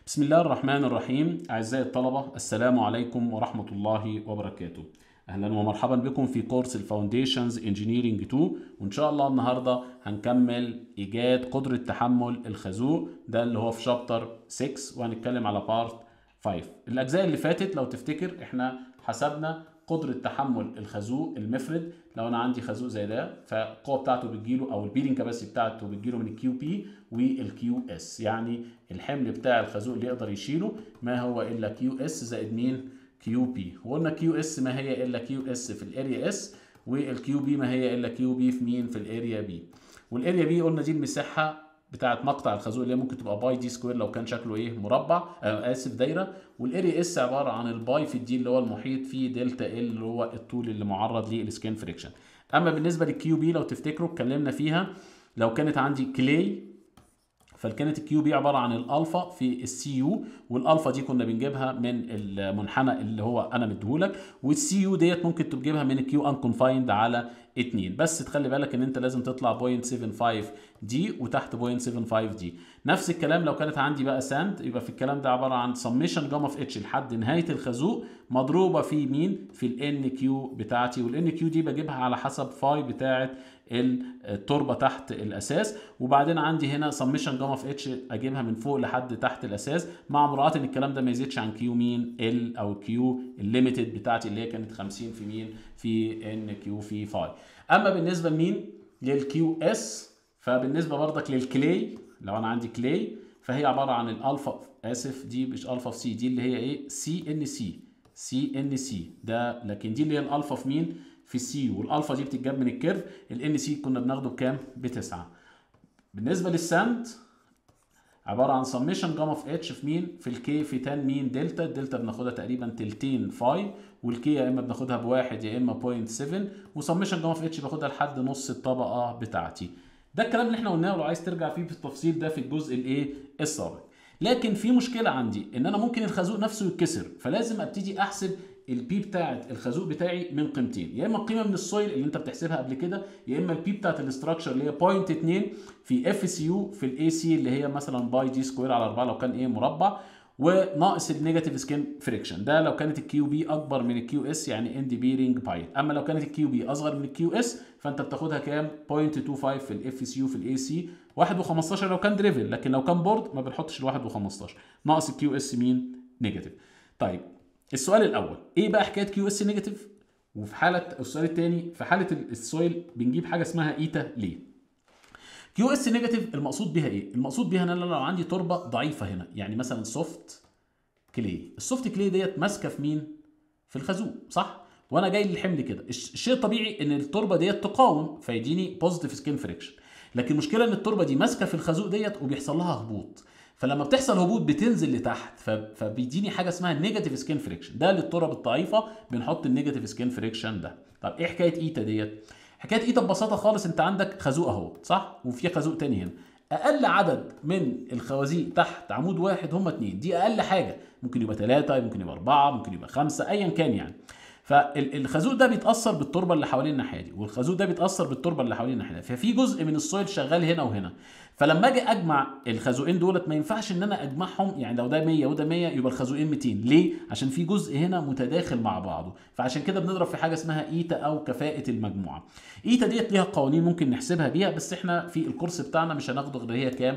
بسم الله الرحمن الرحيم أعزائي الطلبة السلام عليكم ورحمة الله وبركاته أهلا ومرحبا بكم في كورس الفاونديشنز انجينيرنج 2 وإن شاء الله النهاردة هنكمل إيجاد قدرة تحمل الخازوق ده اللي هو في شابتر 6 وهنتكلم على بارت 5 الأجزاء اللي فاتت لو تفتكر إحنا حسبنا قدرة تحمل الخازوق المفرد لو انا عندي خازوق زي ده فالقوه بتاعته بتجيله او البيرنج كباسيتي بتاعته بتجيله من الكيو بي والكيو اس يعني الحمل بتاع الخازوق اللي يقدر يشيله ما هو الا كيو اس زائد مين كيو بي وقلنا كيو اس ما هي الا كيو اس في الاريا اس والكيو بي ما هي الا كيو بي في مين في الاريا بي والاريا بي قلنا دي المساحه بتاعت مقطع الخازوق اللي هي ممكن تبقى باي دي سكوير لو كان شكله ايه مربع آه اسف دايره والاريا اس عباره عن الباي في الدي اللي هو المحيط فيه دلتا ال اللي هو الطول اللي معرض للسكين فريكشن اما بالنسبه للكيو بي لو تفتكروا اتكلمنا فيها لو كانت عندي كلي فكانت الكيو بي عباره عن الالفا في السي يو والالفا دي كنا بنجيبها من المنحنى اللي هو انا مديهولك والسي يو ديت ممكن تجيبها من الكيو ان كونفايند على 2 بس تخلي بالك ان انت لازم تطلع 0.75 دي وتحت 0.75 دي نفس الكلام لو كانت عندي بقى ساند يبقى في الكلام ده عباره عن سميشن جاما في اتش لحد نهايه الخازوق مضروبه في مين في الان كيو بتاعتي والان كيو دي بجيبها على حسب فاي بتاعه التربه تحت الاساس وبعدين عندي هنا سميشن جاما في اتش اجيبها من فوق لحد تحت الاساس مع مراعاه ان الكلام ده ما يزيدش عن كيو مين ال او كيو الليميتد بتاعتي اللي هي كانت 50 في مين في ان كيو في فاي اما بالنسبه لمين للكيو اس فبالنسبه برضك للكلي لو انا عندي كلي فهي عباره عن الالفا اسف دي مش الفا في سي دي اللي هي ايه سي ان سي سي ان سي ده لكن دي اللي هي الالفا في مين في السي والالفا دي بتتجاب من الكيرف الان سي كنا بناخده بكام بتسعة بالنسبه للساند عباره عن سميشن جاما في اتش في مين في الكي في تان مين دلتا الدلتا بناخدها تقريبا تلتين فاي والكي يا اما بناخدها بواحد يا اما 0.7 وسميشن جاما في اتش باخدها لحد نص الطبقه بتاعتي ده الكلام اللي احنا قلناه لو عايز ترجع فيه بالتفصيل ده في الجزء الايه السابق لكن في مشكله عندي ان انا ممكن الخازوق نفسه يتكسر فلازم ابتدي احسب البي بتاعت الخازوق بتاعي من قيمتين يا اما القيمه من السويل اللي انت بتحسبها قبل كده يا اما البي بتاعت الاستراكشر اللي هي 0.2 في اف سي يو في الاي سي اللي هي مثلا باي دي سكوير على 4 لو كان ايه مربع وناقص النيجاتيف سكين فريكشن ده لو كانت الكيو بي اكبر من الكيو اس يعني اند بيرنج بايت اما لو كانت الكيو بي اصغر من الكيو اس فانت بتاخدها كام 0.25 في الاف سي يو في الاي سي 1 و15 لو كان دريفل لكن لو كان بورد ما بنحطش ال 1 و15 ناقص الكيو اس مين نيجاتيف طيب السؤال الاول ايه بقى حكايه كيو اس نيجاتيف وفي حاله السؤال الثاني في حاله السويل بنجيب حاجه اسمها ايتا ليه كيو اس نيجاتيف المقصود بيها ايه المقصود بيها ان انا لو عندي تربه ضعيفه هنا يعني مثلا سوفت كلي السوفت كلي ديت ماسكه في مين في الخازوق صح وانا جاي للحمل كده الشيء الطبيعي ان التربه ديت تقاوم فيديني بوزيتيف سكين فريكشن لكن المشكله ان التربه دي ماسكه في الخازوق ديت وبيحصل لها هبوط فلما بتحصل هبوط بتنزل لتحت فبيديني حاجه اسمها نيجاتيف سكين فريكشن ده للتراب الضعيفه بنحط النيجاتيف سكين فريكشن ده طب ايه حكايه ايتا ديت حكايه ايتا ببساطه خالص انت عندك خازوق اهو صح وفي خازوق تاني هنا اقل عدد من الخوازيق تحت عمود واحد هم اتنين دي اقل حاجه ممكن يبقى ثلاثه ممكن يبقى اربعه ممكن يبقى خمسه ايا كان يعني فالخازوق ده بيتاثر بالتربه اللي حوالين الناحيه دي والخازوق ده بيتاثر بالتربه اللي حوالين الناحيه دي ففي جزء من السويل شغال هنا وهنا فلما اجي اجمع الخازوقين دولت ما ينفعش ان انا اجمعهم يعني لو ده 100 وده 100 يبقى الخازوقين 200 ليه عشان في جزء هنا متداخل مع بعضه فعشان كده بنضرب في حاجه اسمها ايتا او كفاءه المجموعه ايتا ديت ليها قوانين ممكن نحسبها بيها بس احنا في الكورس بتاعنا مش هناخده غير هي كام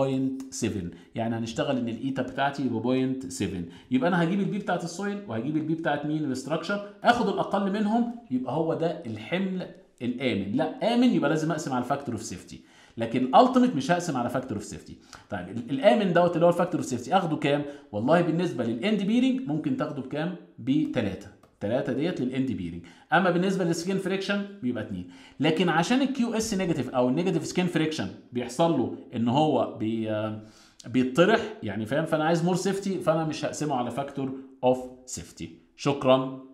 0.7 يعني هنشتغل ان الايتا بتاعتي يبقى 0.7 يبقى انا هجيب البي بتاعت السويل وهجيب البي بتاعت مين الاستراكشر اخد الاقل منهم يبقى هو ده الحمل الامن لا امن يبقى لازم اقسم على الفاكتور اوف سيفتي لكن الالتيميت مش هقسم على فاكتور اوف سيفتي طيب الامن دوت اللي هو الفاكتور اوف سيفتي اخده كام والله بالنسبه للاند بيرنج ممكن تاخده بكام ب 3 3 ديت للاند بيرنج اما بالنسبه للسكين فريكشن بيبقى 2 لكن عشان الكيو اس نيجاتيف او النيجاتيف سكين فريكشن بيحصل له ان هو بي بيطرح يعني فاهم فانا عايز مور سيفتي فانا مش هقسمه على فاكتور اوف سيفتي شكرا